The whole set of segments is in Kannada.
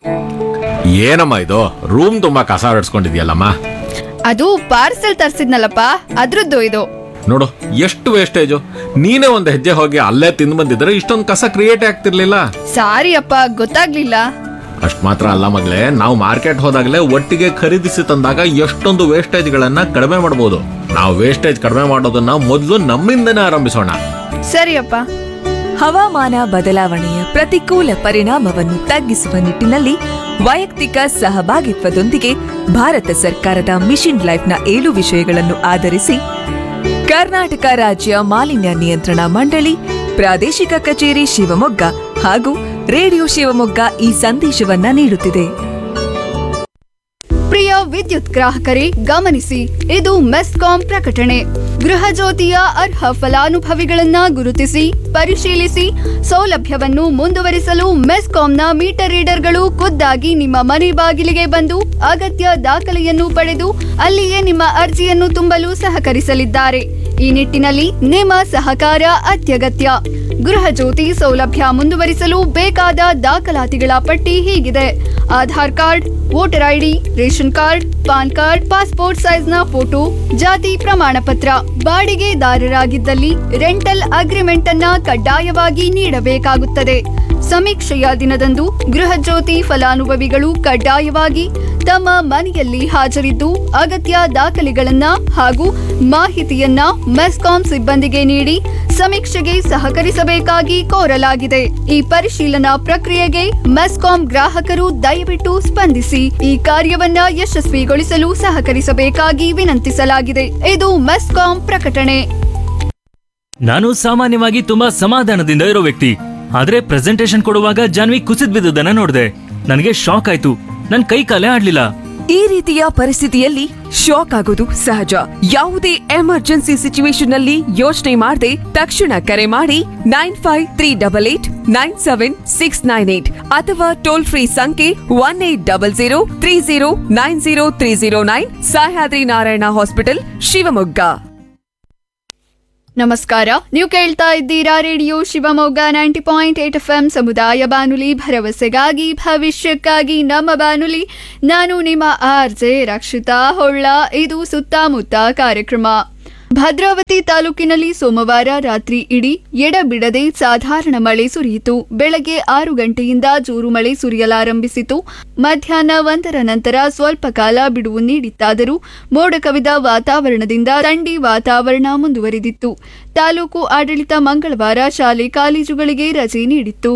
ಏನಮ್ಮ ಇದು ರೂಮ್ ತುಂಬಾ ಕಸ ಹೊಡ್ಸ್ಕೊಂಡಿದ್ಯಲ್ಲಮ್ಮ ಅದು ಪಾರ್ಸೆಲ್ ತರ್ಸಿದ್ನಲ್ಲಪ್ಪ ಅದ್ರದ್ದು ಇದು ನೋಡು ಎಷ್ಟು ವೇಸ್ಟೇಜು ನೀನೇ ಒಂದು ಹೆಜ್ಜೆ ಹೋಗಿ ಅಲ್ಲೇ ತಿಂದು ಬಂದಿದ್ರೆ ಇಷ್ಟೊಂದು ಕಸ ಕ್ರಿಯೇಟ್ ಆಗ್ತಿರ್ಲಿಲ್ಲ ಸಾರಿ ಅಪ್ಪ ಗೊತ್ತಾಗ್ಲಿಲ್ಲ ಅಷ್ಟ್ ಮಾತ್ರ ಅಲ್ಲ ಮಗಳೇ ನಾವು ಮಾರ್ಕೆಟ್ ಹೋದಾಗಲೇ ಒಟ್ಟಿಗೆ ಖರೀದಿಸಿ ತಂದಾಗ ಎಷ್ಟೊಂದು ವೇಸ್ಟೇಜ್ಗಳನ್ನ ಕಡಿಮೆ ಮಾಡಬಹುದು ನಾವು ವೇಸ್ಟೇಜ್ ಕಡಿಮೆ ಮಾಡೋದನ್ನ ಮೊದಲು ನಮ್ಮಿಂದನೇ ಆರಂಭಿಸೋಣ ಸರಿಯಪ್ಪ ಹವಾಮಾನ ಬದಲಾವಣೆಯ ಪ್ರತಿಕೂಲ ಪರಿಣಾಮವನ್ನು ತಗ್ಗಿಸುವ ನಿಟ್ಟಿನಲ್ಲಿ ವೈಯಕ್ತಿಕ ಸಹಭಾಗಿತ್ವದೊಂದಿಗೆ ಭಾರತ ಸರ್ಕಾರದ ಮಿಷನ್ ಲೈಫ್ನ ಏಳು ವಿಷಯಗಳನ್ನು ಆಧರಿಸಿ ಕರ್ನಾಟಕ ರಾಜ್ಯ ಮಾಲಿನ್ಯ ನಿಯಂತ್ರಣ ಮಂಡಳಿ ಪ್ರಾದೇಶಿಕ ಕಚೇರಿ ಶಿವಮೊಗ್ಗ ಹಾಗೂ ರೇಡಿಯೋ ಶಿವಮೊಗ್ಗ ಈ ಸಂದೇಶವನ್ನ ನೀಡುತ್ತಿದೆ ಪ್ರಿಯ ವಿದ್ಯುತ್ ಗ್ರಾಹಕರೇ ಗಮನಿಸಿ ಇದು ಮೆಸ್ಕಾಂ ಪ್ರಕಟಣೆ ಗೃಹ ಜ್ಯೋತಿಯ ಅರ್ಹ ಫಲಾನುಭವಿಗಳನ್ನ ಗುರುತಿಸಿ ಪರಿಶೀಲಿಸಿ ಸೌಲಭ್ಯವನ್ನು ಮುಂದುವರಿಸಲು ಮೆಸ್ಕಾಂನ ಮೀಟರ್ ರೀಡರ್ಗಳು ಖುದ್ದಾಗಿ ನಿಮ್ಮ ಮನೆ ಬಾಗಿಲಿಗೆ ಬಂದು ಅಗತ್ಯ ದಾಖಲೆಯನ್ನು ಪಡೆದು ಅಲ್ಲಿಯೇ ನಿಮ್ಮ ಅರ್ಜಿಯನ್ನು ತುಂಬಲು ಸಹಕರಿಸಲಿದ್ದಾರೆ ಈ ನಿಟ್ಟಿನಲ್ಲಿ ನಿಮ್ಮ ಸಹಕಾರ ಅತ್ಯಗತ್ಯ ಗೃಹ ಜ್ಯೋತಿ ಸೌಲಭ್ಯ ಮುಂದುವರಿಸಲು ಬೇಕಾದ ದಾಖಲಾತಿಗಳ ಪಟ್ಟಿ ಹೀಗಿದೆ Aadhaar card voter ID ration card PAN card passport ಸೈಜ್ನ ಫೋಟೋ ಜಾತಿ ಪ್ರಮಾಣ ಪತ್ರ ಬಾಡಿಗೆದಾರರಾಗಿದ್ದಲ್ಲಿ ರೆಂಟಲ್ ಅಗ್ರಿಮೆಂಟ್ ಅನ್ನ ಕಡ್ಡಾಯವಾಗಿ ನೀಡಬೇಕಾಗುತ್ತದೆ ಸಮೀಕ್ಷೆಯ ದಿನದಂದು ಗೃಹ ಜ್ಯೋತಿ ಫಲಾನುಭವಿಗಳು ಕಡ್ಡಾಯವಾಗಿ ತಮ್ಮ ಮನೆಯಲ್ಲಿ ಹಾಜರಿದ್ದು ಅಗತ್ಯ ದಾಖಲೆಗಳನ್ನ ಹಾಗೂ ಮಾಹಿತಿಯನ್ನ ಮೆಸ್ಕಾಂ ಸಿಬ್ಬಂದಿಗೆ ನೀಡಿ ಸಮೀಕ್ಷೆಗೆ ಸಹಕರಿಸಬೇಕಾಗಿ ಕೋರಲಾಗಿದೆ ಈ ಪರಿಶೀಲನಾ ಪ್ರಕ್ರಿಯೆಗೆ ಮೆಸ್ಕಾಂ ಗ್ರಾಹಕರು ದಯವಿಟ್ಟು ಸ್ಪಂದಿಸಿ ಈ ಕಾರ್ಯವನ್ನ ಯಶಸ್ವಿಗೊಳಿಸಲು ಸಹಕರಿಸಬೇಕಾಗಿ ವಿನಂತಿಸಲಾಗಿದೆ ಇದು ಮೆಸ್ಕಾಂ ಪ್ರಕಟಣೆ ನಾನು ಸಾಮಾನ್ಯವಾಗಿ ತುಂಬಾ ಸಮಾಧಾನದಿಂದ ಇರೋ ವ್ಯಕ್ತಿ ಆದ್ರೆ ಪ್ರೆಸೆಂಟೇಶನ್ ಕೊಡುವಾಗ ಜಾನ್ವಿ ಕುಸಿದ್ ಬಿದ್ದದನ್ನ ನೋಡಿದೆ ನನಗೆ ಶಾಕ್ ಆಯ್ತು ನನ್ ಕೈ ಕಾಲೇ ಆಡ್ಲಿಲ್ಲ ಈ ರೀತಿಯ ಪರಿಸ್ಥಿತಿಯಲ್ಲಿ ಶಾಕ್ ಆಗೋದು ಸಹಜ ಯಾವುದೇ ಎಮರ್ಜೆನ್ಸಿ ಸಿಚುವೇಶನ್ ನಲ್ಲಿ ಯೋಚನೆ ಮಾಡದೆ ತಕ್ಷಣ ಕರೆ ಮಾಡಿ nine five three double eight nine seven six nine eight ಅಥವಾ ಟೋಲ್ ಫ್ರೀ ಸಂಖ್ಯೆ one eight double zero three zero nine zero three zero nine Sahyadri Narayana hospital Shivamogga ನಮಸ್ಕಾರ ನೀವು ಕೇಳ್ತಾ ಇದ್ದೀರಾ radio Shivamogga ninety point eight F M ಸಮುದಾಯ ಬಾನುಲಿ ಭರವಸೆಗಾಗಿ ಭವಿಷ್ಯಕ್ಕಾಗಿ ನಮ್ಮ ಬಾನುಲಿ ನಾನು ನಿಮ್ಮ ಆರ್ ಜೆ ರಕ್ಷಿತಾ ಹೊಳ್ಳ ಇದು ಸುತ್ತಮುತ್ತ ಕಾರ್ಯಕ್ರಮ ಭದ್ರಾವತಿ ತಾಲೂಕಿನಲ್ಲಿ ಸೋಮವಾರ ರಾತ್ರಿ ಇಡೀ ಎಡಬಿಡದೆ ಸಾಧಾರಣ ಮಳೆ ಸುರಿಯಿತು ಬೆಳಗ್ಗೆ ಆರು ಗಂಟೆಯಿಂದ ಜೋರು ಮಳೆ ಸುರಿಯಲಾರಂಭಿಸಿತು ಮಧ್ಯಾಹ್ನ ಒಂದರ ನಂತರ ಸ್ವಲ್ಪ ಕಾಲ ಬಿಡುವು ನೀಡಿತ್ತಾದರೂ ಮೋಡ ಕವಿದ ವಾತಾವರಣದಿಂದ ಥಂಡಿ ವಾತಾವರಣ ಮುಂದುವರಿದಿತ್ತು ತಾಲೂಕು ಆಡಳಿತ ಮಂಗಳವಾರ ಶಾಲೆ ಕಾಲೇಜುಗಳಿಗೆ ರಜೆ ನೀಡಿತ್ತು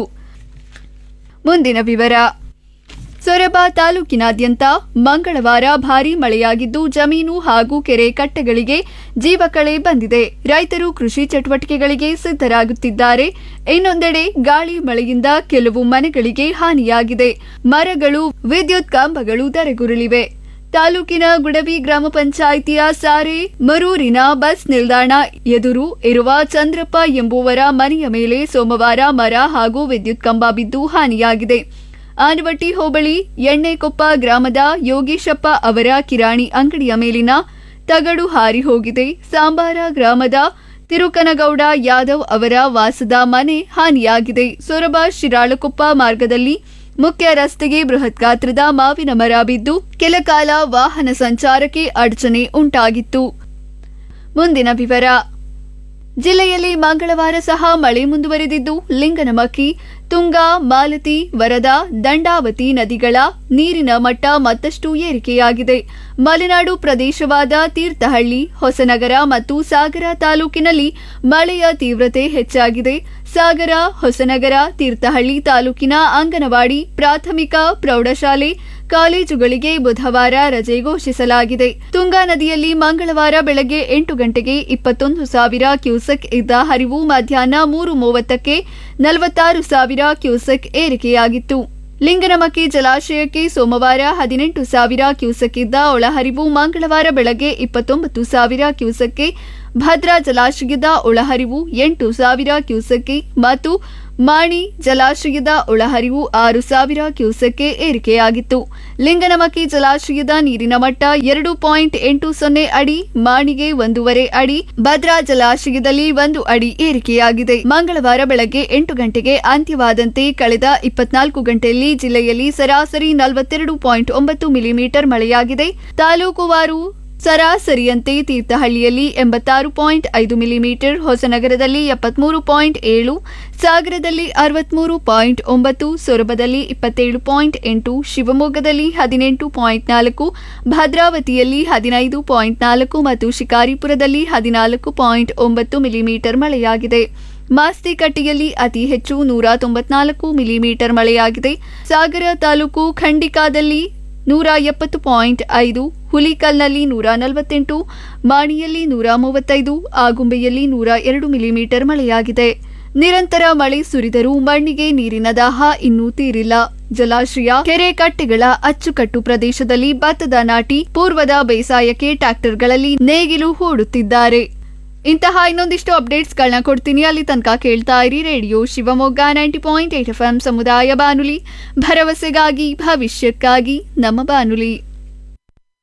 ಮುಂದಿನ ವಿವರ ಸೊರಬ ತಾಲೂಕಿನಾದ್ಯಂತ ಮಂಗಳವಾರ ಭಾರೀ ಮಳೆಯಾಗಿದ್ದು ಜಮೀನು ಹಾಗೂ ಕೆರೆ ಕಟ್ಟೆಗಳಿಗೆ ಜೀವಕಳೆ ಬಂದಿದೆ ರೈತರು ಕೃಷಿ ಚಟುವಟಿಕೆಗಳಿಗೆ ಸಿದ್ಧರಾಗುತ್ತಿದ್ದಾರೆ ಇನ್ನೊಂದೆಡೆ ಗಾಳಿ ಮಳೆಯಿಂದ ಕೆಲವು ಮನೆಗಳಿಗೆ ಹಾನಿಯಾಗಿದೆ ಮರಗಳು ವಿದ್ಯುತ್ ಕಂಬಗಳು ಧರೆಗುರುಳಿವೆ ತಾಲೂಕಿನ ಗುಡವಿ ಗ್ರಾಮ ಪಂಚಾಯಿತಿಯ ಸಾರೆ ಮರೂರಿನ ಬಸ್ ನಿಲ್ದಾಣ ಎದುರು ಇರುವ ಚಂದ್ರಪ್ಪ ಎಂಬುವರ ಮನೆಯ ಮೇಲೆ ಸೋಮವಾರ ಮರ ಹಾಗೂ ವಿದ್ಯುತ್ ಕಂಬ ಬಿದ್ದು ಹಾನಿಯಾಗಿದೆ ಆನವಟ್ಟಿ ಹೋಬಳಿ ಎಣ್ಣೆಕೊಪ್ಪ ಗ್ರಾಮದ ಯೋಗೇಶಪ್ಪ ಅವರ ಕಿರಾಣಿ ಅಂಗಡಿಯ ಮೇಲಿನ ತಗಡು ಹಾರಿ ಹೋಗಿದೆ ಸಾಂಬಾರ ಗ್ರಾಮದ ತಿರುಕನಗೌಡ ಯಾದವ್ ಅವರ ವಾಸದ ಮನೆ ಹಾನಿಯಾಗಿದೆ ಸೊರಬ ಶಿರಾಳಕೊಪ್ಪ ಮಾರ್ಗದಲ್ಲಿ ಮುಖ್ಯ ರಸ್ತೆಗೆ ಬೃಹತ್ ಗಾತ್ರದ ಮಾವಿನ ಮರ ಬಿದ್ದು ಕೆಲಕಾಲ ವಾಹನ ಸಂಚಾರಕ್ಕೆ ಅಡಚಣೆ ಉಂಟಾಗಿತ್ತು ಮುಂದಿನ ವಿವರ ಜಿಲ್ಲೆಯಲ್ಲಿ ಮಂಗಳವಾರ ಸಹ ಮಳೆ ಮುಂದುವರೆದಿದ್ದು ಲಿಂಗನಮಕ್ಕಿ ತುಂಗಾ ಮಾಲತಿ ವರದಾ ದಂಡಾವತಿ ನದಿಗಳ ನೀರಿನ ಮಟ್ಟ ಮತ್ತಷ್ಟು ಏರಿಕೆಯಾಗಿದೆ ಮಲೆನಾಡು ಪ್ರದೇಶವಾದ ತೀರ್ಥಹಳ್ಳಿ ಹೊಸನಗರ ಮತ್ತು ಸಾಗರ ತಾಲೂಕಿನಲ್ಲಿ ಮಳೆಯ ತೀವ್ರತೆ ಹೆಚ್ಚಾಗಿದೆ ಸಾಗರ ಹೊಸನಗರ ತೀರ್ಥಹಳ್ಳಿ ತಾಲೂಕಿನ ಅಂಗನವಾಡಿ ಪ್ರಾಥಮಿಕ ಪ್ರೌಢಶಾಲೆ ಕಾಲೇಜುಗಳಿಗೆ ಬುಧವಾರ ರಜೆ ಘೋಷಿಸಲಾಗಿದೆ ತುಂಗಾ ನದಿಯಲ್ಲಿ ಮಂಗಳವಾರ ಬೆಳಗ್ಗೆ ಎಂಟು ಗಂಟೆಗೆ ಇಪ್ಪತ್ತೊಂದು ಸಾವಿರ ಕ್ಯೂಸೆಕ್ ಇದ್ದ ಹರಿವು ಮಧ್ಯಾಹ್ನ ಮೂರು ಮೂವತ್ತಕ್ಕೆ ನಲವತ್ತಾರು ಸಾವಿರ ಕ್ಯೂಸೆಕ್ ಏರಿಕೆಯಾಗಿತ್ತು ಲಿಂಗನಮಕ್ಕಿ ಜಲಾಶಯಕ್ಕೆ ಸೋಮವಾರ ಹದಿನೆಂಟು ಸಾವಿರ ಕ್ಯೂಸೆಕ್ ಇದ್ದ ಒಳಹರಿವು ಮಂಗಳವಾರ ಬೆಳಗ್ಗೆ ಇಪ್ಪತ್ತೊಂಬತ್ತು ಸಾವಿರ ಕ್ಯೂಸೆಕ್ಗೆ ಭದ್ರಾ ಜಲಾಶಯದ ಒಳಹರಿವು ಎಂಟು ಸಾವಿರ ಕ್ಯೂಸೆಕ್ಗೆ ಮತ್ತು ಮಾಣಿ ಜಲಾಶಯದ ಒಳಹರಿವು ಆರು ಸಾವಿರ ಕ್ಯೂಸೆಕ್ಗೆ ಏರಿಕೆಯಾಗಿತ್ತು ಲಿಂಗನಮಕ್ಕಿ ಜಲಾಶಯದ ನೀರಿನ ಮಟ್ಟ ಎರಡು ಪಾಯಿಂಟ್ ಎಂಟು ಸೊನ್ನೆ ಅಡಿ ಮಾಣಿಗೆ ಒಂದೂವರೆ ಅಡಿ ಭದ್ರಾ ಜಲಾಶಯದಲ್ಲಿ ಒಂದು ಅಡಿ ಏರಿಕೆಯಾಗಿದೆ ಮಂಗಳವಾರ ಬೆಳಗ್ಗೆ ಎಂಟು ಗಂಟೆಗೆ ಅಂತ್ಯವಾದಂತೆ ಕಳೆದ ಇಪ್ಪತ್ನಾಲ್ಕು ಗಂಟೆಯಲ್ಲಿ ಜಿಲ್ಲೆಯಲ್ಲಿ ಸರಾಸರಿ ನಲವತ್ತೆರಡು ಪಾಯಿಂಟ್ ಒಂಬತ್ತು ಮಿಲಿಮೀಟರ್ ಮಳೆಯಾಗಿದೆ ತಾಲೂಕುವಾರು ಸರಾಸರಿಯಂತೆ ತೀರ್ಥಹಳ್ಳಿಯಲ್ಲಿ ಎಂಬತ್ತಾರು ಪಾಯಿಂಟ್ ಐದು ಮಿಲಿಮೀಟರ್ ಹೊಸನಗರದಲ್ಲಿ ಎಪ್ಪತ್ಮೂರು ಪಾಯಿಂಟ್ ಏಳು ಸಾಗರದಲ್ಲಿ ಅರವತ್ಮೂರು ಪಾಯಿಂಟ್ ಒಂಬತ್ತು ಸೊರಬದಲ್ಲಿ ಇಪ್ಪತ್ತೇಳು ಪಾಯಿಂಟ್ ಎಂಟು ಶಿವಮೊಗ್ಗದಲ್ಲಿ ಹದಿನೆಂಟು ಪಾಯಿಂಟ್ ನಾಲ್ಕು ಭದ್ರಾವತಿಯಲ್ಲಿ ಹದಿನೈದು ಪಾಯಿಂಟ್ ನಾಲ್ಕು ಮತ್ತು ಶಿಕಾರಿಪುರದಲ್ಲಿ ಹದಿನಾಲ್ಕು ಪಾಯಿಂಟ್ ಒಂಬತ್ತು ಮಿಲಿಮೀಟರ್ ಮಳೆಯಾಗಿದೆ ಮಾಸ್ತಿಕಟ್ಟಿಯಲ್ಲಿ ಅತಿ ಹೆಚ್ಚು ನೂರ ತೊಂಬತ್ನಾಲ್ಕು ಮಿಲಿಮೀಟರ್ ಮಳೆಯಾಗಿದೆ ಸಾಗರ ತಾಲೂಕು ಖಂಡಿಕಾದಲ್ಲಿ ನೂರ ಎಪ್ಪತ್ತು ಪಾಯಿಂಟ್ ಐದು ಹುಲಿಕಲ್ನಲ್ಲಿ ನೂರ ನಲವತ್ತೆಂಟು ಮಾಣಿಯಲ್ಲಿ ನೂರ ಮೂವತ್ತೈದು ಆಗುಂಬೆಯಲ್ಲಿ ನೂರ ಎರಡು ಮಿಲಿಮೀಟರ್ ಮಳೆಯಾಗಿದೆ ನಿರಂತರ ಮಳೆ ಸುರಿದರೂ ಮಣ್ಣಿಗೆ ನೀರಿನ ದಾಹ ಇನ್ನೂ ತೀರಿಲ್ಲ ಜಲಾಶಯ ಕೆರೆ ಕಟ್ಟೆಗಳ ಅಚ್ಚುಕಟ್ಟು ಪ್ರದೇಶದಲ್ಲಿ ಭತ್ತದ ನಾಟಿ ಪೂರ್ವದ ಬೇಸಾಯಕ್ಕೆ ಟ್ರ್ಯಾಕ್ಟರ್ಗಳಲ್ಲಿ ನೇಗಿಲು ಹೂಡುತ್ತಿದ್ದಾರೆ ಇಂತಹ ಇನ್ನೊಂದಿಷ್ಟು ಅಪ್ಡೇಟ್ಸ್ಗಳನ್ನ ಕೊಡ್ತೀನಿ ಅಲ್ಲಿ ತನಕ ಕೇಳ್ತಾ ಇರಿ radio Shivamogga ninety point eight F M ಸಮುದಾಯ ಬಾನುಲಿ ಭರವಸೆಗಾಗಿ ಭವಿಷ್ಯಕ್ಕಾಗಿ ನಮ್ಮ ಬಾನುಲಿ